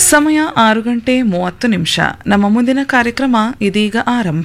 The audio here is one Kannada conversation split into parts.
ಸಮಯ ಆರು ಗಂಟೆ ಮೂವತ್ತು ನಿಮಿಷ ನಮ್ಮ ಮುಂದಿನ ಕಾರ್ಯಕ್ರಮ ಇದೀಗ ಆರಂಭ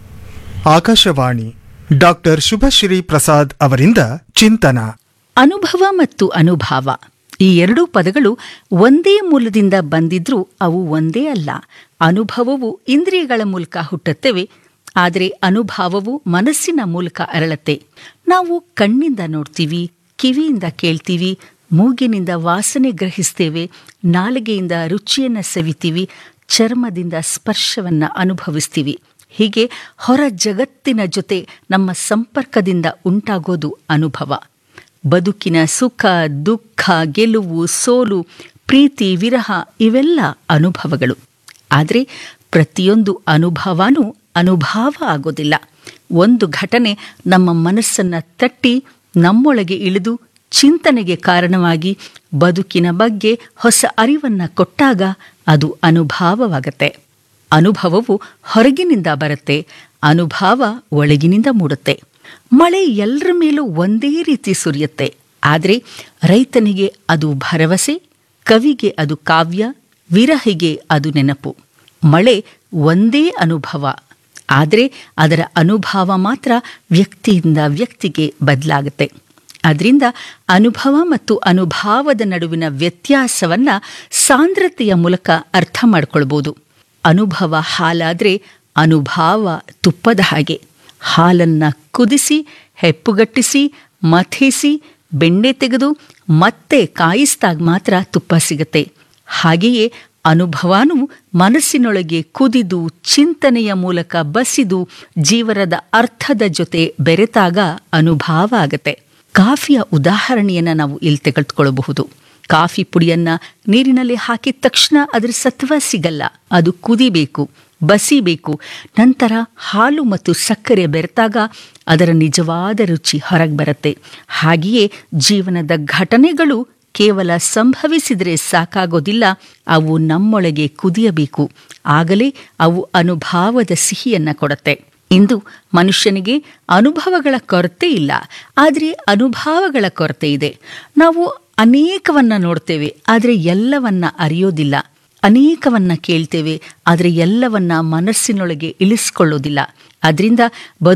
ಆಕಾಶವಾಣಿ ಡಾಕ್ಟರ್ ಶುಭಶ್ರೀ ಪ್ರಸಾದ್ ಅವರಿಂದ ಚಿಂತನ ಅನುಭವ ಮತ್ತು ಅನುಭಾವ ಈ ಎರಡೂ ಪದಗಳು ಒಂದೇ ಮೂಲದಿಂದ ಬಂದಿದ್ರೂ ಅವು ಒಂದೇ ಅಲ್ಲ ಅನುಭವವು ಇಂದ್ರಿಯಗಳ ಮೂಲಕ ಹುಟ್ಟುತ್ತವೆ ಆದರೆ ಅನುಭಾವವು ಮನಸ್ಸಿನ ಮೂಲಕ ಅರಳತ್ತೆ ನಾವು ಕಣ್ಣಿಂದ ನೋಡ್ತೀವಿ ಕಿವಿಯಿಂದ ಕೇಳ್ತೀವಿ ಮೂಗಿನಿಂದ ವಾಸನೆ ಗ್ರಹಿಸ್ತೇವೆ ನಾಲಿಗೆಯಿಂದ ರುಚಿಯನ್ನ ಸವಿತೀವಿ ಚರ್ಮದಿಂದ ಸ್ಪರ್ಶವನ್ನ ಅನುಭವಿಸ್ತೀವಿ ಹೀಗೆ ಹೊರ ಜಗತ್ತಿನ ಜೊತೆ ನಮ್ಮ ಸಂಪರ್ಕದಿಂದ ಉಂಟಾಗೋದು ಅನುಭವ ಬದುಕಿನ ಸುಖ ದುಃಖ ಗೆಲುವು ಸೋಲು ಪ್ರೀತಿ ವಿರಹ ಇವೆಲ್ಲ ಅನುಭವಗಳು ಆದರೆ ಪ್ರತಿಯೊಂದು ಅನುಭವನೂ ಅನುಭಾವ ಆಗೋದಿಲ್ಲ ಒಂದು ಘಟನೆ ನಮ್ಮ ಮನಸ್ಸನ್ನ ತಟ್ಟಿ ನಮ್ಮೊಳಗೆ ಇಳಿದು ಚಿಂತನೆಗೆ ಕಾರಣವಾಗಿ ಬದುಕಿನ ಬಗ್ಗೆ ಹೊಸ ಅರಿವನ್ನ ಕೊಟ್ಟಾಗ ಅದು ಅನುಭಾವವಾಗತ್ತೆ ಅನುಭವವು ಹೊರಗಿನಿಂದ ಬರುತ್ತೆ ಅನುಭಾವ ಒಳಗಿನಿಂದ ಮೂಡುತ್ತೆ ಮಳೆ ಎಲ್ಲರ ಮೇಲೂ ಒಂದೇ ರೀತಿ ಸುರಿಯುತ್ತೆ ಆದರೆ ರೈತನಿಗೆ ಅದು ಭರವಸೆ ಕವಿಗೆ ಅದು ಕಾವ್ಯ ವಿರಹಿಗೆ ಅದು ನೆನಪು ಮಳೆ ಒಂದೇ ಅನುಭವ ಆದರೆ ಅದರ ಅನುಭವ ಮಾತ್ರ ವ್ಯಕ್ತಿಯಿಂದ ವ್ಯಕ್ತಿಗೆ ಬದಲಾಗುತ್ತೆ ಅದರಿಂದ ಅನುಭವ ಮತ್ತು ಅನುಭಾವದ ನಡುವಿನ ವ್ಯತ್ಯಾಸವನ್ನ ಸಾಂದ್ರತೆಯ ಮೂಲಕ ಅರ್ಥ ಮಾಡ್ಕೊಳ್ಬೋದು ಅನುಭವ ಹಾಲಾದ್ರೆ ಅನುಭಾವ ತುಪ್ಪದ ಹಾಗೆ ಹಾಲನ್ನ ಕುದಿಸಿ ಹೆಪ್ಪುಗಟ್ಟಿಸಿ ಮಥಿಸಿ ಬೆಣ್ಣೆ ತೆಗೆದು ಮತ್ತೆ ಕಾಯಿಸಿದಾಗ ಮಾತ್ರ ತುಪ್ಪ ಸಿಗುತ್ತೆ ಹಾಗೆಯೇ ಅನುಭವನೂ ಮನಸ್ಸಿನೊಳಗೆ ಕುದಿದು ಚಿಂತನೆಯ ಮೂಲಕ ಬಸಿದು ಜೀವನದ ಅರ್ಥದ ಜೊತೆ ಬೆರೆತಾಗ ಅನುಭಾವ ಆಗತ್ತೆ ಕಾಫಿಯ ಉದಾಹರಣೆಯನ್ನ ನಾವು ಇಲ್ಲಿ ತೆಗೆದುಕೊಳ್ಳಬಹುದು ಕಾಫಿ ಪುಡಿಯನ್ನ ನೀರಿನಲ್ಲಿ ಹಾಕಿದ ತಕ್ಷಣ ಅದರ ಸತ್ವ ಸಿಗಲ್ಲ ಅದು ಕುದಿಬೇಕು ಬಸಿಬೇಕು ನಂತರ ಹಾಲು ಮತ್ತು ಸಕ್ಕರೆ ಬೆರೆತಾಗ ಅದರ ನಿಜವಾದ ರುಚಿ ಹೊರಗೆ ಬರುತ್ತೆ ಹಾಗೆಯೇ ಜೀವನದ ಘಟನೆಗಳು ಕೇವಲ ಸಂಭವಿಸಿದರೆ ಸಾಕಾಗೋದಿಲ್ಲ ಅವು ನಮ್ಮೊಳಗೆ ಕುದಿಯಬೇಕು ಆಗಲೇ ಅವು ಅನುಭಾವದ ಸಿಹಿಯನ್ನ ಕೊಡುತ್ತೆ ಇಂದು ಮನುಷ್ಯನಿಗೆ ಅನುಭವಗಳ ಕೊರತೆ ಇಲ್ಲ ಆದರೆ ಅನುಭವಗಳ ಕೊರತೆ ಇದೆ ನಾವು ಅನೇಕವನ್ನ ನೋಡ್ತೇವೆ ಆದರೆ ಎಲ್ಲವನ್ನ ಅರಿಯೋದಿಲ್ಲ ಅನೇಕವನ್ನ ಕೇಳ್ತೇವೆ ಆದರೆ ಎಲ್ಲವನ್ನ ಮನಸ್ಸಿನೊಳಗೆ ಇಳಿಸ್ಕೊಳ್ಳೋದಿಲ್ಲ ಅದರಿಂದ